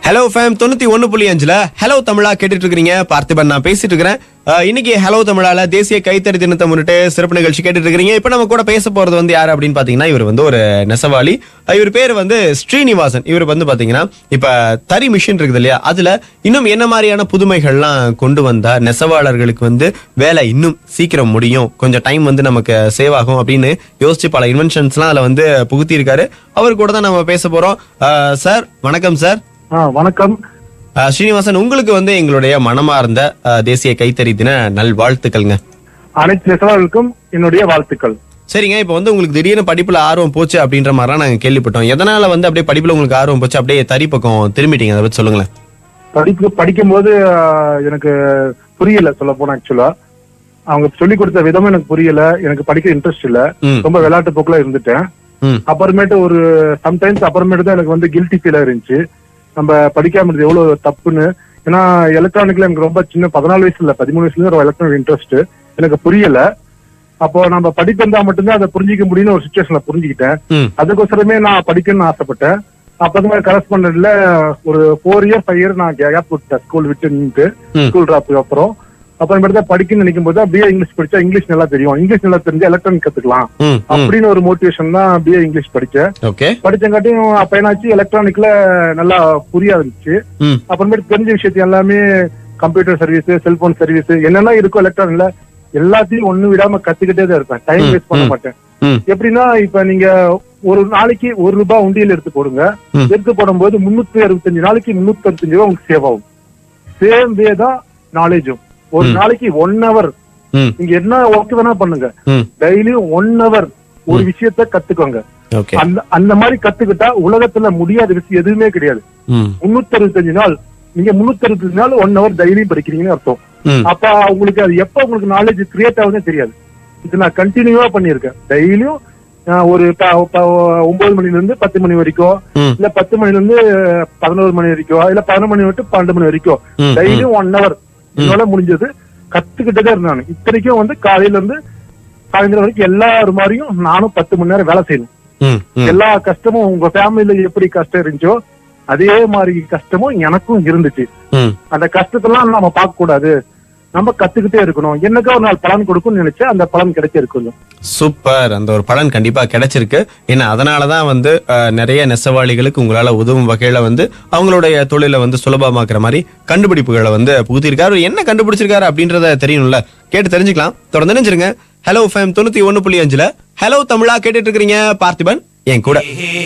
Hello FM தொண்ணூத்தி ஒன்னு புள்ளி அஞ்சுல ஹலோ தமிழா கேட்டுட்டு இருக்கீங்க பார்த்திபன் நான் பேசிட்டு இருக்கிறேன் அஹ், இன்னைக்கு ஹலோ தமிழால தேசிய கைத்தறி தினத்தை முன்னிட்டு சிறப்பு நிகழ்ச்சி கேட்டுட்டு இருக்கீங்க இப்ப நம்ம கூட பேச போறது வந்து யாரு அப்படின்னு பாத்தீங்கன்னா இவர் வந்து ஒரு நெசவாளி அஹ், இவர் பேர் வந்து ஸ்ரீனிவாசன் இவர் வந்து பாத்தீங்கன்னா இப்ப தறி மிஷின் இருக்குது இல்லையா அதுல இன்னும் என்ன மாதிரியான புதுமைகள்லாம் கொண்டு வந்தா நெசவாளர்களுக்கு வந்து வேலை இன்னும் சீக்கிரம் முடியும் கொஞ்சம் டைம் வந்து நமக்கு சேவ் ஆகும் அப்படின்னு யோசிச்சு பல இன்வென்ஷன்ஸ்லாம் அதுல வந்து புகுத்தி இருக்காரு அவர் கூட தான் நம்ம பேச போறோம் அஹ், சார் வணக்கம் சார் ஆ வணக்கம் அஹ் ஸ்ரீனிவாசன் உங்களுக்கு வந்து எங்களுடைய மனமார்ந்த அஹ், தேசிய கைத்தறி தின நல்வாழ்த்துக்கள்ங்க அனைத்து நெசவாளர்களுக்கும் என்னுடைய வாழ்த்துக்கள் சரிங்க இப்போ வந்து உங்களுக்கு திடீர்னு படிப்புல ஆர்வம் போச்சு அப்படின்ற மாதிரிலாம் நாங்க கேள்விப்பட்டோம் எதனால வந்து அப்படியே படிப்புல உங்களுக்கு ஆர்வம் போச்சு அப்படியே தறி பக்கம் திரும்பிட்டீங்க அதை பத்தி சொல்லுங்களேன் படிப்பு படிக்கும்போது ஆ, எனக்கு புரியல சொல்ல போனா ஆக்சுவலா அவங்க சொல்லி கொடுத்த விதமும் எனக்கு புரியல எனக்கு படிக்க இன்ட்ரெஸ்ட் இல்ல ம் ரொம்ப விளையாட்டு போக்குல இருந்துட்டேன் ம் அப்புறமேட்டு ஒரு சம்டைம்ஸ் அப்புறமேட்டு தான் எனக்கு வந்து கில்ட்டி ஃபீலா இருந்துச்சு நம்ம படிக்காம இருந்தது எவ்வளவு தப்புன்னு ஏன்னா எலக்ட்ரானிக்ல எனக்கு ரொம்ப சின்ன பதினாலு வயசுல இல்ல பதிமூணு வயசுல இருந்து எலக்ட்ரானிக் இன்ட்ரெஸ்ட் எனக்கு புரியல அப்போ நம்ம படிப்பிருந்தா மட்டும்தான் அதை புரிஞ்சிக்க முடியும்னு ஒரு சுச்சுவேஷன்ல புரிஞ்சுக்கிட்டேன் ம் அதுக்கோசரமே நான் படிக்கணும்னு ஆசைப்பட்டேன் அப்பதான் கரஸ்பாண்டன்ட்ல ஒரு ஃபோர் இயர் ஃபைவ் இயர் நான் கேப் விட்டேன் ஸ்கூல் விட்டு நின்று ம். ஸ்கூல் டிராப்புக்கு அப்புறம் அப்புறமேட்டு தான் படிக்கணும்னு நினைக்கும் போது பிஏ இங்கிலீஷ் படிச்சா இங்கிலீஷ் நல்லா தெரியும் இங்கிலீஷ் நல்லா தெரிஞ்சா எலக்ட்ரானிக் கத்துக்கலாம் ம் ம் அப்படின்னு ஒரு மோட்டிவேஷன் தான் பிஏ இங்கிலீஷ் படிச்சேன் ஓகே படிச்சங்காட்டியும் அப்ப என்னாச்சு எலக்ட்ரானிக்ல நல்லா புரிய இருந்துச்சு ம் அப்புறமேட்டு தெரிஞ்ச விஷயத்தை எல்லாமே கம்ப்யூட்டர் சர்வீஸ் செல்போன் சர்வீஸ் என்னென்ன இருக்கோ எலக்ட்ரானிக்ல எல்லாத்தையும் ஒண்ணு விடாம கத்துக்கிட்டே தான் இருப்பேன் டைம் ம், வேஸ்ட் பண்ண ம். மாட்டேன் ம் எப்படின்னா இப்ப நீங்க ஒரு நாளைக்கு ஒரு ரூபாய் உண்டியல் எடுத்து போடுங்க ம். எடுத்து போடும்போது முன்னூத்தி அறுபத்தஞ்சு நாளைக்கு முன்னூத்தி அறுபத்தஞ்சு ரூபாய் உங்களுக்கு சேவ் ஆகும் சேம் வே தான் நாலேஜும் ஒரு ம். நாளைக்கு ஒன் ஹவர் ம் நீங்க என்ன ஒர்க் வேணா பண்ணுங்க ம் டெய்லியும் ஒன் ஹவர் ஒரு விஷயத்த கத்துக்கோங்க ஓகே அந்த அந்த மாதிரி கத்துக்கிட்டா உலகத்துல முடியாத விஷயம் எதுவுமே கிடையாது ம் முன்னூத்தி அறுபத்தஞ்சு நாள் நீங்க முன்னூத்தி அறுபத்தஞ்சு நாள் ஒன் ஹவர் டெய்லியும் படிக்கிறீங்கன்னு அர்த்தம் ம் அப்ப உங்களுக்கு அது எப்ப உங்களுக்கு நாலேஜ் கிரியேட் ஆகுதுன்னு தெரியாது இது நான் கண்டினியூவா பண்ணியிருக்கேன் டெய்லியும் ஆஹ், ஒரு ப- ப- ஒன்பது மணில இருந்து பத்து மணி வரைக்கும் ம் இல்ல பத்து மணில இருந்து பதினோரு மணி வரைக்கும் இல்ல பதினொரு மணி விட்டு பன்னெண்டு மணி வரைக்கும் ம் ம் டெய்லியும் ஒன் ஹவர் என்னால முடிஞ்சது கத்துக்கிட்டே இருந்தேன் நான் இத்தனைக்கும் வந்து காலையில இருந்து சாயந்தரம் வரைக்கும் எல்லாரும் மாதிரியும் நானும் பத்து மணி நேரம் வேலை செய்யணும் ம் ம் எல்லா கஷ்டமும் உங்க ஃபேமிலில எப்படி கஷ்டம் இருந்துச்சோ அதே மாதிரி கஷ்டமும் எனக்கும் இருந்துச்சு ம் அந்த கஷ்டத்தெல்லாம் நாம பார்க்க கூடாது நம்ம கத்துக்கிட்டே இருக்கணும் என்னக்கா ஒரு நாள் பலன் கொடுக்கும்னு நினைச்சா அந்த பலன் கிடைச்சிருக்கு கொஞ்சம் சூப்பர் அந்த ஒரு பலன் கண்டிப்பா கிடைச்சிருக்கு ஏன்னா அதனாலதான் வந்து அஹ், நிறைய நெசவாளிகளுக்கு உங்களால உதவும் வகையில வந்து அவங்களுடைய தொழிலை வந்து சுலபமாக்குற மாதிரி கண்டுபிடிப்புகளை வந்து புகுத்திருக்காரு அவர் என்ன கண்டுபிடிச்சிருக்காரு அப்படின்றத தெரியணும்ல கேட்டு தெரிஞ்சுக்கலாம் தொடர்ந்து நினைச்சிருங்க ஹலோ ஃபேம் தொண்ணூத்தி ஒண்ணு புள்ளி அஞ்சுல ஹலோ தமிழா கேட்டுட்டு இருக்கிறீங்க பார்த்திபன் என் கூட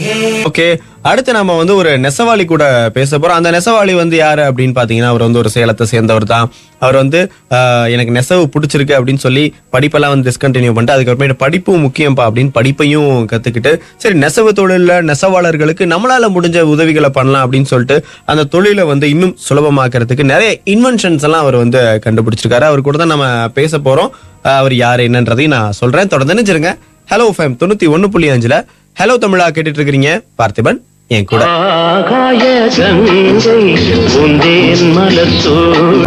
ஓகே அடுத்து நம்ம வந்து ஒரு நெசவாளி கூட பேச போறோம் அந்த நெசவாளி வந்து யாரு அப்படின்னு பாத்தீங்கன்னா அவர் வந்து ஒரு சேலத்தை சேர்ந்தவர் தான் அவர் வந்து ஆஹ், எனக்கு நெசவு பிடிச்சிருக்கு அப்படின்னு சொல்லி படிப்பெல்லாம் வந்து டிஸ்கண்டினியூ பண்ணிட்டு அதுக்கப்புறமேட்டு படிப்பும் முக்கியம்ப்பா அப்படின்னு படிப்பையும் கத்துக்கிட்டு சரி நெசவு தொழில்ல நெசவாளர்களுக்கு நம்மளால முடிஞ்ச உதவிகளை பண்ணலாம் அப்படின்னு சொல்லிட்டு அந்த தொழிலை வந்து இன்னும் சுலபமாக்குறதுக்கு நிறைய இன்வென்ஷன்ஸ் எல்லாம் அவர் வந்து கண்டுபிடிச்சிருக்காரு அவர் கூட தான் நம்ம பேச போறோம் ஆஹ், அவர் யாரு என்னன்றதையும் நான் சொல்றேன் தொடர்ந்து நினைச்சிருங்க ஹலோ ஃபேம் தொண்ணூத்தி ஒண்ணு புள்ளி அஞ்சுல ஹலோ தமிழா கேட்டுட்டு இருக்கிறீங்க பார்த்திபன் என் கூட ஆகாய கங்கை உந்தேன் மலத்தூள்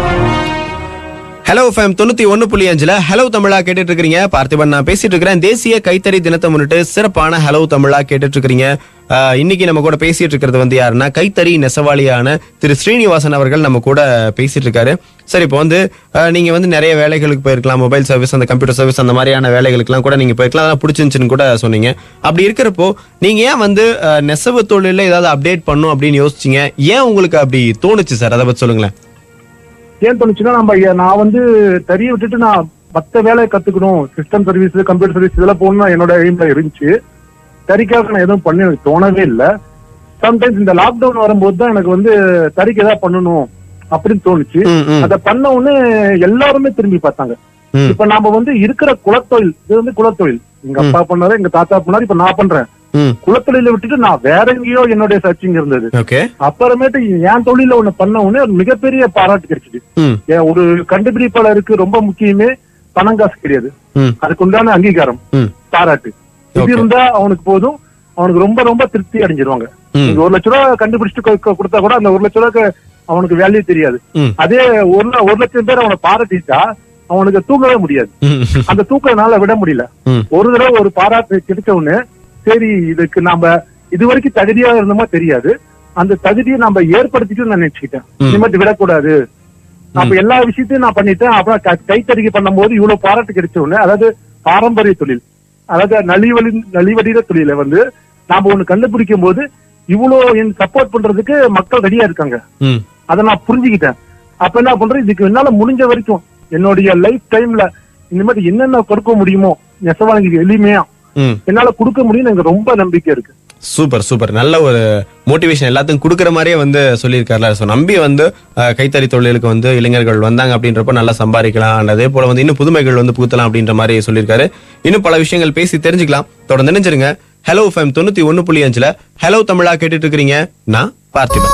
ஹலோ ஃபேம் தொண்ணூத்தி ஒண்ணு புள்ளி அஞ்சுல ஹலோ தமிழா கேட்டுட்டு இருக்கிறீங்க பார்த்திபன் நான் பேசிட்டு இருக்கிறேன் தேசிய கைத்தறி தினத்தை முன்னிட்டு சிறப்பான ஹலோ தமிழா கேட்டுட்டு இருக்கிறீங்க ஆஹ், இன்னைக்கு நம்ம கூட பேசிட்டு இருக்கிறது வந்து யாருன்னா கைத்தறி நெசவாளியான திரு ஸ்ரீனிவாசன் அவர்கள் நம்ம கூட பேசிட்டு இருக்காரு சரி இப்போ வந்து ஆஹ், நீங்க வந்து நிறைய வேலைகளுக்கு போயிருக்கலாம் மொபைல் சர்வீஸ் அந்த கம்ப்யூட்டர் சர்வீஸ் அந்த மாதிரியான வேலைகளுக்குலாம் கூட நீங்க போயிருக்கலாம் அதெல்லாம் பிடிச்சிருந்துச்சுன்னு கூட சொன்னீங்க அப்படி இருக்கிறப்போ நீங்க ஏன் வந்து ஆஹ், நெசவு தொழில ஏதாவது அப்டேட் பண்ணும் அப்படின்னு யோசிச்சீங்க ஏன் உங்களுக்கு அப்படி தோணுச்சு சார் அதை பத்தி சொல்லுங்களேன் ஏன் தோணுச்சுன்னா நம்ம ஐயா, நான் வந்து தறியை விட்டுட்டு நான் மத்த வேலையை கத்துக்கணும் சிஸ்டம் சர்வீஸ் கம்ப்யூட்டர் சர்வீஸ் இதெல்லாம் போகணும் என்னோட எய்ம்ல இருந்துச்சு தறிக்காக நான் எதுவும் பண்ண எனக்கு தோணவே இல்லை சம்டைம்ஸ் இந்த லாக்டவுன் வரும்போது தான் எனக்கு வந்து தறிக்கு ஏதாவது பண்ணணும் அப்படின்னு தோணுச்சு ம், ம், அதை பண்ண உடனே எல்லாருமே திரும்பி பார்த்தாங்க ம். இப்ப நாம வந்து இருக்கிற குலத்தொழில் இது வந்து குலத்தொழில் எங்க அப்பா பண்ணாரு எங்க தாத்தா பண்ணாரு இப்ப நான் பண்றேன் ம் குலத்தொழில விட்டுட்டு நான் வேற எங்கேயோ என்னுடைய சர்ச்சிங் இருந்தது ஓகே அப்புறமேட்டு என் தொழில ஒண்ணு பண்ண உடனே ஒரு மிகப்பெரிய பாராட்டு கிடைச்சிது ம் ஏன் ஒரு கண்டுபிடிப்பாளருக்கு ரொம்ப முக்கியமே பணம் காசு கிடையாது ம் அதுக்கு உண்டான அங்கீகாரம் ம் பாராட்டு இது Okay. இருந்தா அவனுக்கு போதும் அவனுக்கு ரொம்ப ரொம்ப திருப்தி அடைஞ்சிருவாங்க ம் நீங்க ஒரு லட்ச ரூபா கண்டுபிடிச்சிட்டு கொ- கொ- கொடுத்தா கூட அந்த ஒரு லட்ச ரூபாய்க்கு அவனுக்கு வேல்யூ தெரியாது ம் அதே ஒரு ல- ஒரு லட்சம் பேர் அவனை பாராட்டிட்டா அவனுக்கு தூங்கவே முடியாது ம் அந்த தூக்கம் என்னால விட முடியல ம் ஒரு தடவை ஒரு பாராட்டு கிடைச்ச உடனே சரி இதுக்கு நாம இது வரைக்கும் தகுதியா இருந்தோமா தெரியாது அந்த தகுதியை நம்ம ஏற்படுத்திட்டு நான் நினைச்சுக்கிட்டேன் ம். இனிமேட்டு விடக்கூடாது அப்ப எல்லா விஷயத்தையும் நான் பண்ணிட்டேன் அப்புறம் க- கைத்தறிக்கை பண்ணும்போது இவ்வளவு பாராட்டு கிடைச்ச உடனே அதாவது பாரம்பரிய தொழில் அதாவது நலிவழி நலிவடிகிற தொழிலை வந்து நாம ஒண்ணு கண்டுபிடிக்கும் போது இவ்வளவு என் சப்போர்ட் பண்றதுக்கு மக்கள் ரெடியா இருக்காங்க ம் அதை நான் புரிஞ்சுக்கிட்டேன் அப்ப என்ன பண்றேன் இதுக்கு என்னால முடிஞ்ச வரைக்கும் என்னுடைய லைஃப் டைம்ல இந்த மாதிரி என்னென்ன கொடுக்க முடியுமோ நெசவாளிக்கு எளிமையா ம் என்னால கொடுக்க முடியும்னு எனக்கு ரொம்ப நம்பிக்கை இருக்கு சூப்பர் சூப்பர் நல்ல ஒரு மோட்டிவேஷன் எல்லாத்துக்கும் கொடுக்குற மாதிரியே வந்து சொல்லியிருக்காருல ஸோ நம்பி வந்து அஹ், கைத்தறி தொழிலுக்கு வந்து இளைஞர்கள் வந்தாங்க அப்படின்றப்ப நல்லா சம்பாதிக்கலாம் and அதே போல வந்து இன்னும் புதுமைகள் வந்து புகுத்தலாம் அப்படின்ற மாதிரி சொல்லியிருக்காரு இன்னும் பல விஷயங்கள் பேசி தெரிஞ்சுக்கலாம் தொடர்ந்து நினைச்சிருங்க ஹலோ ஃபேம் தொண்ணூத்தி ஒன்னு புள்ளி அஞ்சுல ஹலோ தமிழா கேட்டுட்டு இருக்கிறீங்க நான் பார்த்திபன்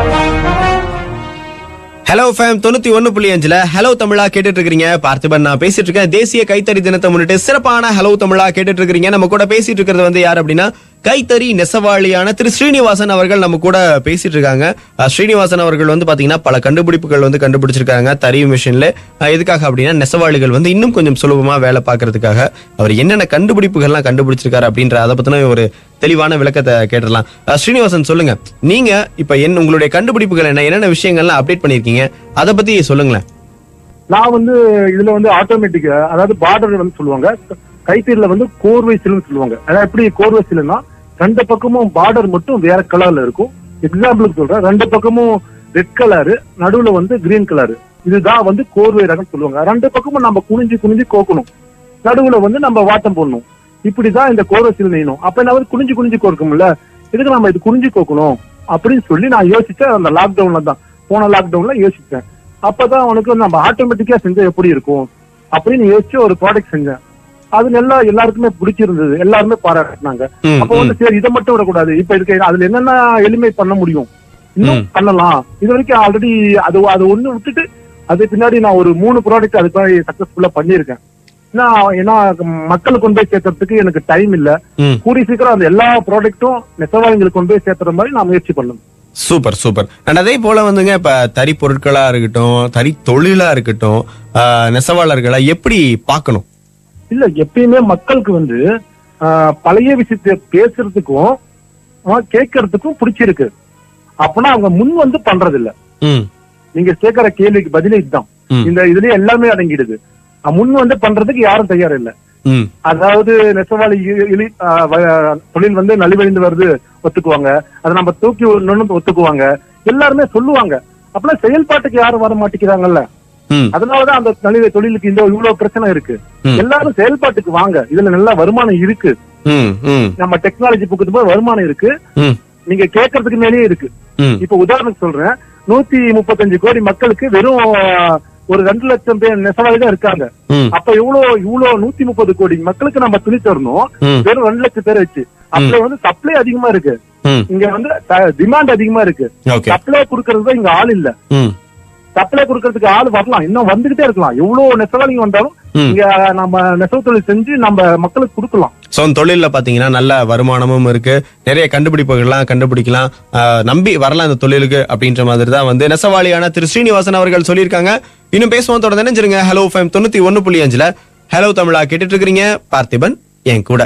ஹலோ ஃபேம் தொண்ணூத்தி ஒன்னு புள்ளி அஞ்சுல ஹலோ தமிழா கேட்டுட்டு இருக்கீங்க பார்த்திபன் நான் பேசிட்டு இருக்கேன் தேசிய கைத்தறி தினத்தை முன்னிட்டு சிறப்பான ஹலோ தமிழா கேட்டுட்டு இருக்கீங்க நம்ம கூட பேசிட்டு இருக்கிறது வந்து யார் அப்படின்னா கைத்தறி நெசவாளியான திரு ஸ்ரீனிவாசன் அவர்கள் நம்ம கூட பேசிட்டு இருக்காங்க அஹ், ஸ்ரீனிவாசன் அவர்கள் வந்து பாத்தீங்கன்னா பல கண்டுபிடிப்புகள் வந்து கண்டுபிடிச்சிருக்காங்க தறி மிஷின்ல அஹ், எதுக்காக அப்படின்னா நெசவாளிகள் வந்து இன்னும் கொஞ்சம் சுலபமா வேலை பார்க்கறதுக்காக அவர் என்னென்ன கண்டுபிடிப்புகள்லாம் கண்டுபிடிச்சிருக்காரு அப்படின்ற அதை பத்தின ஒரு தெளிவான விளக்கத்தை கேட்டுடலாம் அஹ், ஸ்ரீனிவாசன் சொல்லுங்க நீங்க இப்ப என்ன உங்களுடைய கண்டுபிடிப்புகள் என்ன என்னென்ன விஷயங்கள்லாம் அப்டேட் பண்ணிருக்கீங்க அதை பத்தி சொல்லுங்களேன் நான் வந்து இதுல வந்து ஆட்டோமேட்டிக் அதாவது பார்டர் வந்து சொல்லுவாங்க கைத்தறியில வந்து கோர்வை சிலுன்னு சொல்லுவாங்க அதாவது எப்படி கோர்வை சிலுன்னா ரெண்டு பக்கமும் பார்டர் மட்டும் வேற கலர்ல இருக்கும் எக்ஸாம்பிளுக்கு சொல்றேன் ரெண்டு பக்கமும் ரெட் கலரு நடுவுல வந்து கிரீன் கலர் இதுதான் வந்து கோர்வை ரகம் சொல்லுவாங்க ரெண்டு பக்கமும் நம்ம குனிஞ்சு குனிஞ்சு கோக்கணும் நடுவுல வந்து நம்ம வாட்டம் போடணும் இப்படிதான் இந்த கோர்வை சில் நெய்யணும் அப்ப என்ன வந்து குனிஞ்சு குனிஞ்சு கோர்க்கும்ல இதுக்கு நம்ம இது குனிஞ்சு கோக்கணும் அப்படின்னு சொல்லி நான் யோசிச்சேன் அந்த லாக்டவுன்ல தான் போன லாக்டவுன்ல யோசிச்சேன் அப்பதான் அவனுக்கு நம்ம ஆட்டோமேட்டிக்கா செஞ்சா எப்படி இருக்கும் அப்படின்னு யோசிச்சு ஒரு ப்ராடக்ட் செஞ்சேன் அது நல்லா எல்லாருக்குமே பிடிச்சிருந்தது எல்லாருமே பாராட்டினாங்க ம், அப்ப வந்து சரி இதை மட்டும் விடக்கூடாது இப்ப இதுக்கு அதுல என்னென்ன எளிமை பண்ண முடியும் இன்னும் ம். பண்ணலாம் இது வரைக்கும் ஆல்ரெடி அது அது ஒண்ணு விட்டுட்டு அது பின்னாடி நான் ஒரு மூணு ப்ராடக்ட் அதுக்கு சக்சஸ்ஃபுல்லா பண்ணியிருக்கேன் ஏன்னா ஏன்னா மக்களுக்கு கொண்டு போய் சேர்க்கறதுக்கு எனக்கு டைம் இல்ல ம். கூடி சீக்கிரம் அந்த எல்லா ப்ராடக்ட்டும் நெசவாளிங்களுக்கு கொண்டு போய் சேர்த்துற மாதிரி நான் முயற்சி பண்ணணும் சூப்பர் சூப்பர் அண்ட் அதே போல வந்துங்க இப்ப தறி பொருட்களா இருக்கட்டும் தறி தொழிலா இருக்கட்டும் ஆஹ், நெசவாளர்களை எப்படி பார்க்கணும் இல்ல எப்பயுமே மக்களுக்கு வந்து ஆஹ், பழைய விஷயத்தை பேசுறதுக்கும் ஆஹ், கேட்கறதுக்கும் பிடிச்சிருக்கு அப்பனா அவங்க முன் வந்து பண்றது இல்ல ம் நீங்க கேட்கிற கேள்விக்கு பதிலே இதுதான் ம். இந்த இதுலயே எல்லாமே அடங்கிடுது அஹ், முன் வந்து பண்றதுக்கு யாரும் தயார் இல்ல ம் அதாவது நெசவாளி இ- இழி- ஆஹ், வ- தொழில் வந்து நலிவடைந்து வருது ஒத்துக்குவாங்க அதை நம்ம தூக்கி விடணும்னு ஒத்துக்குவாங்க எல்லாருமே சொல்லுவாங்க அப்பெல்லாம் செயல்பாட்டுக்கு யாரும் வர மாட்டேங்கிறாங்கல்ல ம் அதனாலதான் அந்த நலிவு தொழிலுக்கு இந்த இவ்வளவு பிரச்சனை இருக்கு ம். எல்லாரும் செயல்பாட்டுக்கு வாங்க இதுல நல்ல வருமானம் இருக்கு ம் ம் நம்ம டெக்னாலஜி புக்கு போது வருமானம் இருக்கு ம் நீங்க கேட்கறதுக்கு மேலேயே இருக்கு ம் இப்ப உதாரணத்துக்கு சொல்றேன் நூத்தி முப்பத்தஞ்சு கோடி மக்களுக்கு வெறும் ஆஹ், ஒரு ரெண்டு லட்சம் பேர் நெசவாளி தான் இருக்காங்க ம் அப்ப இவ்வளவு இவ்வளவு நூத்தி முப்பது கோடி மக்களுக்கு நம்ம துணி தரணும் ம் வெறும் ரெண்டு லட்சம் பேர் வச்சு அப்ப வந்து சப்ளை அதிகமா இருக்கு ம் இங்க வந்து டிமாண்ட் அதிகமா இருக்கு ஓகே சப்ளை கொடுக்கறது தான் இங்க ஆள் இல்ல ம் சப்ளை கொடுக்கறதுக்கு ஆள் வரலாம் இன்னும் வந்துகிட்டே இருக்கலாம் எவ்வளவு நெசவாளிங்க வந்தாலும் ம். இங்க நம்ம நெசவு தொழில் செஞ்சு நம்ம மக்களுக்கு கொடுக்கலாம் ஸோ தொழில்ல பாத்தீங்கன்னா நல்ல வருமானமும் இருக்கு நிறைய கண்டுபிடிப்புகள்லாம் கண்டுபிடிக்கலாம் ஆஹ், நம்பி வரலாம் இந்த தொழிலுக்கு அப்படின்ற மாதிரி தான் வந்து நெசவாளியான திரு ஸ்ரீனிவாசன் அவர்கள் சொல்லியிருக்காங்க இன்னும் பேசுவோம் தொடர்ந்து நினைச்சிருங்க ஹலோ ஃபைம் தொண்ணூத்தி ஒன்னு புள்ளி அஞ்சுல ஹலோ தமிழா கேட்டுட்டு இருக்கிறீங்க பார்த்திபன் என் கூட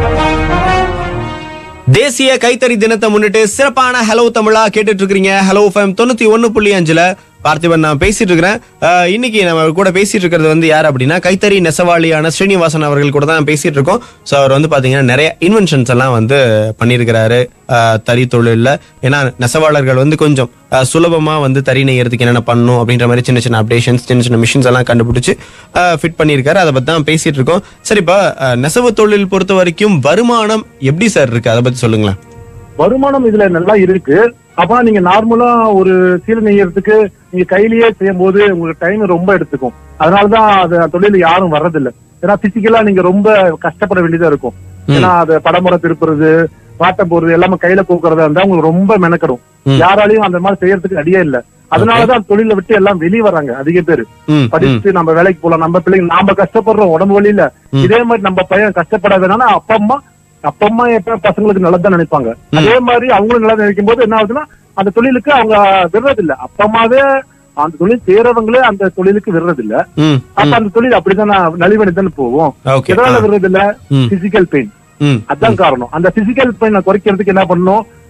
தேசிய கைத்தறி தினத்தை முன்னிட்டு சிறப்பான ஹலோ தமிழா கேட்டுட்டு இருக்கிறீங்க ஹலோ ஃபேம் தொண்ணூத்தி ஒன்னு புள்ளி அஞ்சுல பார்த்திபன் நான் பேசிட்டு இருக்கிறேன் அஹ், இன்னைக்கு நம்ம கூட பேசிட்டு இருக்கிறது வந்து யார் அப்படின்னா கைத்தறி நெசவாளியான ஸ்ரீனிவாசன் அவர்கள் கூட தான் பேசிட்டு இருக்கோம் ஸோ அவர் வந்து பாத்தீங்கன்னா நிறைய இன்வென்ஷன்ஸ் எல்லாம் வந்து பண்ணியிருக்கிறாரு அஹ், தறி தொழில்ல ஏன்னா நெசவாளர்கள் வந்து கொஞ்சம் அஹ், சுலபமா வந்து தறி நெய்யறதுக்கு என்னென்ன பண்ணணும் அப்படின்ற மாதிரி சின்ன சின்ன அப்டேஷன்ஸ் சின்ன சின்ன மிஷின்ஸ் எல்லாம் கண்டுபிடிச்சு ஃபிட் பண்ணியிருக்காரு அதை பத்தி தான் பேசிட்டு இருக்கோம் சரி இப்போ அஹ், நெசவு தொழில் பொறுத்த வரைக்கும் வருமானம் எப்படி சார் இருக்கு அதை பத்தி சொல்லுங்களேன் வருமானம் இதுல நல்லா இருக்கு அப்ப நீங்க நார்மலா ஒரு சீலை நெய்யறதுக்கு நீங்க கையிலேயே செய்யும் போது உங்களுக்கு டைம் ரொம்ப எடுத்துக்கும் அதனாலதான் அது தொழில் யாரும் வர்றதில்ல ஏன்னா பிசிக்கலா நீங்க ரொம்ப கஷ்டப்பட வேண்டியதா இருக்கும் ஏன்னா அது படமுறை திருப்புறது வாட்டம் போடுறது எல்லாமே கையில கூக்குறதா இருந்தா உங்களுக்கு ரொம்ப மெனக்கடும் ம். யாராலையும் அந்த மாதிரி செய்யறதுக்கு அடியே இல்ல அதனாலதான் தொழிலை விட்டு எல்லாம் வெளியே வர்றாங்க அதிக பேர் ம், ம், படிச்சுட்டு நம்ம வேலைக்கு போலாம் நம்ம பிள்ளைங்க நாம கஷ்டப்படுறோம் உடம்பு வழியில ம். இதே மாதிரி நம்ம பையன் கஷ்டப்படாதனால அப்பா அம்மா அப்பா அம்மா எப்ப பசங்களுக்கு நல்லதுதான் நினைப்பாங்க அதே மாதிரி அவங்களும் நல்லா நினைக்கும் போது என்ன ஆகுதுன்னா அந்த தொழிலுக்கு அவங்க விடுறது இல்ல அப்பா அம்மாவே அந்த தொழில் செய்யறவங்களே அந்த தொழிலுக்கு விடுறது இல்ல ம், அப்ப அந்த தொழில் அப்படிதான் நலிவடைதான் போவோம் ஓகே எதனால விடுறது இல்ல ம். பிசிக்கல் பெயின் ம், அதான் காரணம் அந்த பிசிக்கல் பெயினை குறைக்கிறதுக்கு என்ன பண்ணணும்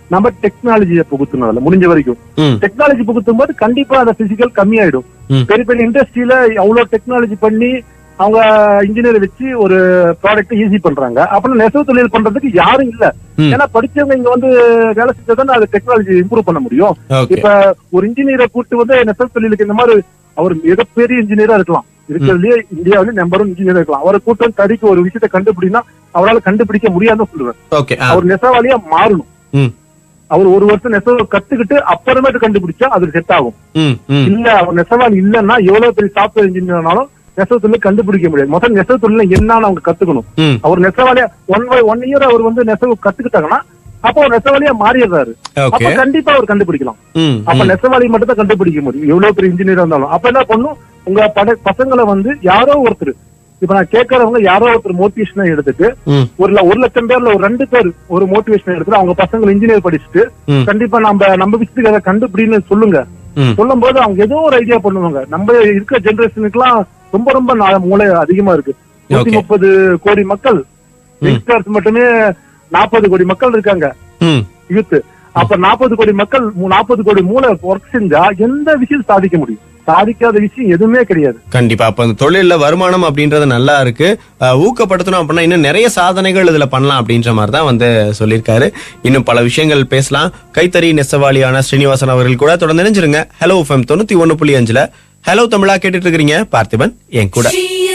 நம்ம டெக்னாலஜியை புகுத்தணும் அதுல முடிஞ்ச வரைக்கும் ம் டெக்னாலஜி புகுத்தும் போது கண்டிப்பா அந்த பிசிக்கல் கம்மியாயிடும் ம். பெரிய பெரிய இண்டஸ்ட்ரியில அவ்வளவு டெக்னாலஜி பண்ணி அவங்க இன்ஜினியர் வச்சு ஒரு ப்ராடக்ட் ஈஸி பண்றாங்க அப்புறம் நெசவு தொழில் பண்றதுக்கு யாரும் இல்ல ம். ஏன்னா படிச்சவங்க இங்க வந்து வேலை செஞ்சா தானே அது டெக்னாலஜி இம்ப்ரூவ் பண்ண முடியும் ஓகே இப்ப ஒரு இன்ஜினியரை கூட்டு வந்து நெசவு தொழிலுக்கு இந்த மாதிரி அவர் மிகப்பெரிய இன்ஜினியரா இருக்கலாம் இருக்கிறதுலயே இந்தியாவிலே நம்பர் ஒன் இன்ஜினியர் இருக்கலாம் அவரை கூட்டு வந்து தறிக்கு ஒரு விஷயத்தை கண்டுபிடினா அவரால் கண்டுபிடிக்க முடியாதுன்னு சொல்லுவேன் ஓகே ஆ அவர் நெசவாளியா மாறணும் ம் அவர் ஒரு வருஷம் நெசவு கத்துக்கிட்டு அப்புறமேட்டு கண்டுபிடிச்சா அது செட் ஆகும் ம் ம் இல்ல அவர் நெசவாளி இல்லன்னா எவ்வளவு பெரிய சாஃப்ட்வேர் இன்ஜினியர்னாலும் நெசவு தொழில் கண்டுபிடிக்க முடியாது முதல்ல நெசவு தொழில் என்னன்னு அவங்க கத்துக்கணும் ம் அவர் நெசவாளியா ஒன் பை ஒன் இயர் அவர் வந்து நெசவு கத்துக்கிட்டாங்கன்னா அப்போ அவர் நெசவாளியா மாறிடுறாரு அப்ப ஓகே கண்டிப்பா அவர் கண்டுபிடிக்கலாம் ம் அப்ப ம். நெசவாளி மட்டும் தான் கண்டுபிடிக்க முடியும் எவ்வளவு பெரிய இன்ஜினியர் இருந்தாலும் அப்ப என்ன பண்ணும் உங்க பட பசங்களை வந்து யாரோ ஒருத்தர் இப்ப நான் கேட்கறவங்க யாரோ ஒருத்தர் மோட்டிவேஷனா எடுத்துட்டு ம் ஒரு ல- ஒரு லட்சம் பேர்ல ஒரு ரெண்டு பேர் ஒரு மோட்டிவேஷன் எடுத்துட்டு அவங்க பசங்களை இன்ஜினியர் படிச்சுட்டு ம். கண்டிப்பா நம்ம நம்ம விஷயத்துக்கு அதை கண்டுபிடின்னு சொல்லுங்க ம் சொல்லும் போது அவங்க ஏதோ ஒரு ஐடியா பண்ணுவாங்க நம்ம இருக்கிற ஜெனரேஷனுக்குலாம் ரொம்ப ரொம்ப நா- மூளை அதிகமா இருக்கு நூத்தி Okay. முப்பது கோடி மக்கள் யங்ஸ்டர்ஸ் மட்டுமே நாற்பது கோடி மக்கள் இருக்காங்க ம் யூத் அப்ப நாற்பது கோடி மக்கள் நாற்பது கோடி மூளை ஒர்க் செஞ்சா எந்த விஷயம் சாதிக்க முடியும் சாதிக்காத விஷயம் எதுவுமே கிடையாது கண்டிப்பா அப்ப அந்த தொழில்ல வருமானம் அப்படின்றது நல்லா இருக்கு அஹ், ஊக்கப்படுத்தணும் அப்படின்னா இன்னும் நிறைய சாதனைகள் இதுல பண்ணலாம் அப்படின்ற மாதிரி தான் வந்து சொல்லியிருக்காரு இன்னும் பல விஷயங்கள் பேசலாம் கைத்தறி நெசவாளியான ஸ்ரீனிவாசன் அவர்கள் கூட தொடர்ந்து நினைச்சிருங்க ஹலோ ஃபம் தொண்ணூத்தி ஒன்னு புள்ளி அஞ்சுல ஹலோ தமிழா கேட்டுட்டு இருக்கிறீங்க பார்த்திபன் என் கூட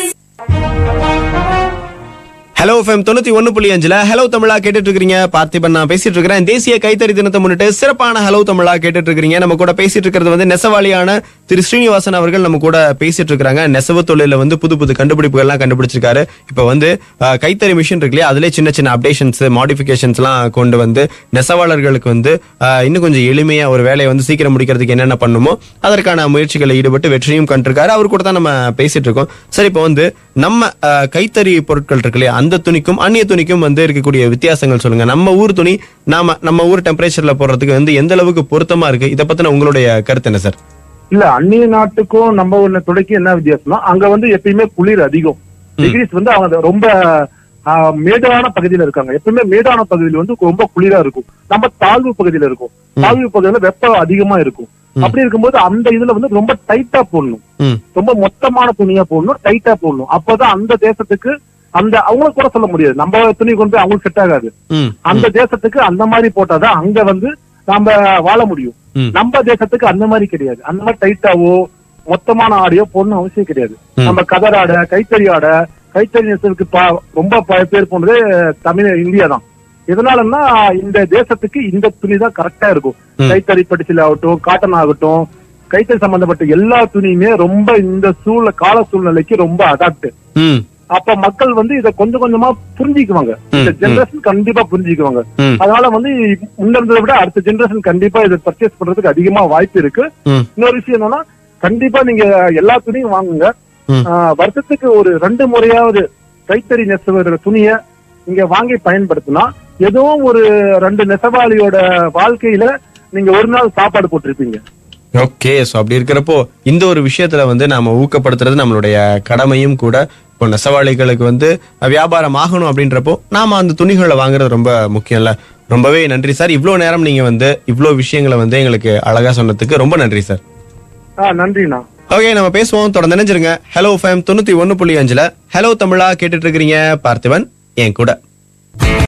ஹலோ ஃபம் தொண்ணூத்தி ஒன்னு புள்ளி அஞ்சுல ஹலோ தமிழா கேட்டுட்டு இருக்கீங்க பார்த்திபன் நான் பேசிட்டு இருக்கிறேன் தேசிய கைத்தறி தினத்தை முன்னிட்டு சிறப்பான ஹலோ தமிழா கேட்டுட்டு இருக்கீங்க நம்ம கூட பேசிட்டு இருக்கிறது வந்து நெசவாளியான திரு ஸ்ரீனிவாசன் அவர்கள் நம்ம கூட பேசிட்டு இருக்காங்க நெசவு தொழில வந்து புது புது கண்டுபிடிப்புகள்லாம் கண்டுபிடிச்சிருக்காரு இப்ப வந்து அஹ், கைத்தறி மிஷின் இருக்கு இல்லையா அதுல சின்ன சின்ன அப்டேஷன்ஸ் மாடிஃபிகேஷன்ஸ் எல்லாம் கொண்டு வந்து நெசவாளர்களுக்கு வந்து அஹ், இன்னும் கொஞ்சம் எளிமையா ஒரு வேலையை வந்து சீக்கிரம் முடிக்கிறதுக்கு என்னென்ன பண்ணுமோ அதற்கான முயற்சிகளில் ஈடுபட்டு வெற்றியும் கண்டிருக்காரு அவர் கூட தான் நம்ம பேசிட்டு இருக்கோம் சரி இப்போ வந்து நம்ம அஹ், கைத்தறி பொருட்கள் இருக்கு இல்லையா அந்த துணிக்கும் அந்நிய துணிக்கும் வந்து இருக்கக்கூடிய வித்தியாசங்கள் சொல்லுங்க நம்ம ஊர் துணி நாம நம்ம ஊர் டெம்பரேச்சர்ல போடுறதுக்கு வந்து எந்த அளவுக்கு பொருத்தமா இருக்கு இதை பத்தின உங்களுடைய கருத்து என்ன சார் இல்ல அந்நிய நாட்டுக்கும் நம்ம உள்ள துடைக்கும் என்ன வித்தியாசம்னா அங்க வந்து எப்பயுமே குளிர் அதிகம் டிகிரிஸ் வந்து அவங்க ரொம்ப ஆஹ், மேடான பகுதியில இருக்காங்க எப்பவுமே மேடான பகுதியில் வந்து ரொம்ப குளிரா இருக்கும் நம்ம தாழ்வு பகுதியில இருக்கும் தாழ்வு பகுதியில வெப்பம் அதிகமா இருக்கும் அப்படி இருக்கும்போது அந்த இதுல வந்து ரொம்ப டைட்டா போடணும் ம் ரொம்ப மொத்தமான துணியா போடணும் டைட்டா போடணும் அப்பதான் அந்த தேசத்துக்கு அந்த அவங்களுக்கு கூட சொல்ல முடியாது நம்ம துணி கொண்டு போய் அவங்களுக்கு செட் ஆகாது ம் அந்த தேசத்துக்கு அந்த மாதிரி போட்டாதான் அங்க வந்து நாம வாழ முடியும் ம். நம்ம தேசத்துக்கு அந்த மாதிரி கிடையாது அந்த மாதிரி டைட்டாவோ மொத்தமான ஆடையோ போடணும் அவசியம் கிடையாது ம். நம்ம கதர் ஆடை கைத்தறி ஆடை கைத்தறி நெசவுக்கு பா- ரொம்ப ப- பேர் போனது தமிழ் இந்தியா தான் எதனாலன்னா இந்த தேசத்துக்கு இந்த துணி தான் கரெக்டா இருக்கும் ம். கைத்தறி பட்டிசில் ஆகட்டும் காட்டன் ஆகட்டும் கைத்தறி சம்பந்தப்பட்ட எல்லா துணியுமே ரொம்ப இந்த சூழ்நிலை கால சூழ்நிலைக்கு ரொம்ப அடாப்ட் ம் அப்ப மக்கள் வந்து இத கொஞ்சம் கொஞ்சமா புரிஞ்சுக்குவாங்க இந்த ம், ஜெனரேஷன் கண்டிப்பா புரிஞ்சுக்குவாங்க ம் அதனால வந்து முன்ன இருந்ததை விட அடுத்த ஜெனரேஷன் கண்டிப்பா இதை பர்ச்சேஸ் பண்றதுக்கு அதிகமா வாய்ப்பு இருக்கு ம் இன்னொரு விஷயம் என்னன்னா கண்டிப்பா நீங்க எல்லா துணியும் வாங்குங்க ம். ஆஹ், வருஷத்துக்கு ஒரு ரெண்டு முறையாவது கைத்தறி நெசவு துணிய நீங்க வாங்கி பயன்படுத்தினா ஏதோ ஒரு ரெண்டு நெசவாளியோட வாழ்க்கையில நீங்க ஒரு நாள் சாப்பாடு போட்டிருப்பீங்க ஓகே ஸோ அப்படி இருக்கிறப்போ இந்த ஒரு விஷயத்துல வந்து நாம ஊக்கப்படுத்துறது நம்மளுடைய கடமையும் கூட இப்போ நெசவாளிகளுக்கு வந்து வியாபாரம் ஆகணும் அப்படின்றப்போ நாம அந்த துணிகளை வாங்குறது ரொம்ப முக்கியம்ல ரொம்பவே நன்றி சார் இவ்வளோ நேரம் நீங்க வந்து இவ்வளோ விஷயங்களை வந்து எங்களுக்கு அழகா சொன்னதுக்கு ரொம்ப நன்றி சார் ஆஹ் நன்றிண்ணா ஓகே நம்ம பேசுவோம் தொடர்ந்து நினைச்சிருங்க ஹலோ ஃபேம் தொண்ணூத்தி ஒன்னு புள்ளி அஞ்சுல ஹலோ தமிழா கேட்டுட்டு இருக்கிறீங்க பார்த்திபன் என் கூட